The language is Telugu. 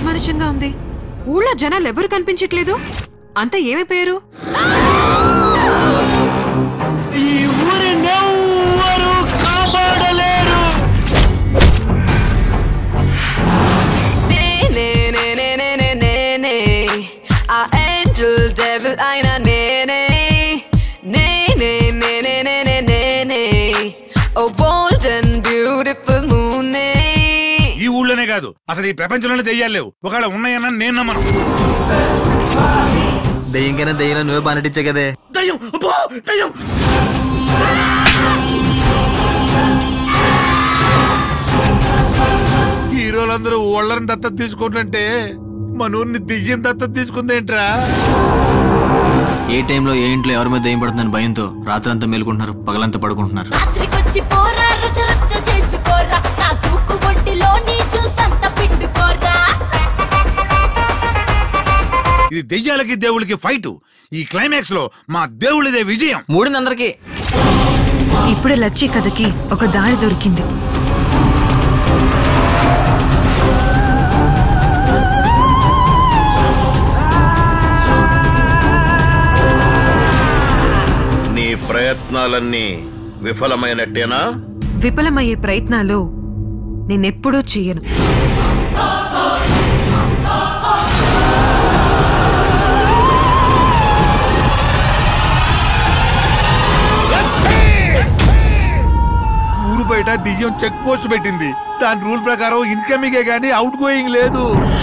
అమానుషంగా ఉంది ఊళ్ళో జనాలు ఎవరు కనిపించట్లేదు అంతా ఏమైపోయారు ఈ ఊరినెవ్వరూ కాపాడలేరు Nee, nee, nee, nee, nee, nee, nee, nee. A angel, devil, einer, nee, nee. Nee, nee, nee, nee, nee, nee, nee, nee. Oh, bold and beautiful moon, nee. ఈ ఊళ్ళోనే కాదు అసలు ఈ ప్రపంచంలోనే దెయ్యాలు లేవు ఒకవేళ ఉన్నాయన్నా నేను నమ్మను దెయ్యంకైనా దెయ్యంలో నువ్వే బానటిచ్చే కదే దయ్యం అబ్బో, దయ్యం హీరోలందరూ ఓళ్ళని దత్తత తీసుకుంటుంటే మన ఊరిని దెయ్యం దత్తత తీసుకుందేంట్రా ఏ టైంలో ఏ ఇంట్లో ఎవరి మీద దెయ్యం పడుతుందని భయంతో రాత్రంతా మేలుకుంటున్నారు పగలంతా పడుకుంటున్నారు రాత్రికొచ్చి పోరా రచ్చ రచ్చ చేసుకోరా నా చూకు ఒంటిలో నీ చూసంత పిండుకోరా ఇది దెయ్యాలకి దేవుళ్ళకి ఫైట్ ఈ క్లైమాక్స్ లో మా దేవుళ్ళదే విజయం మూడింది అందరికి ఇప్పుడే లచ్చి కథకి ఒక దారి దొరికింది నీ ప్రయత్నాలన్నీ విఫలమైనట్టేనా విఫలమయ్యే ప్రయత్నాలు నేనెప్పుడూ చెయ్యను ఊరు బయట దెయ్యం చెక్ పోస్ట్ పెట్టింది దాని రూల్ ప్రకారం ఇన్కమింగే గానీ అవుట్ గోయింగ్ లేదు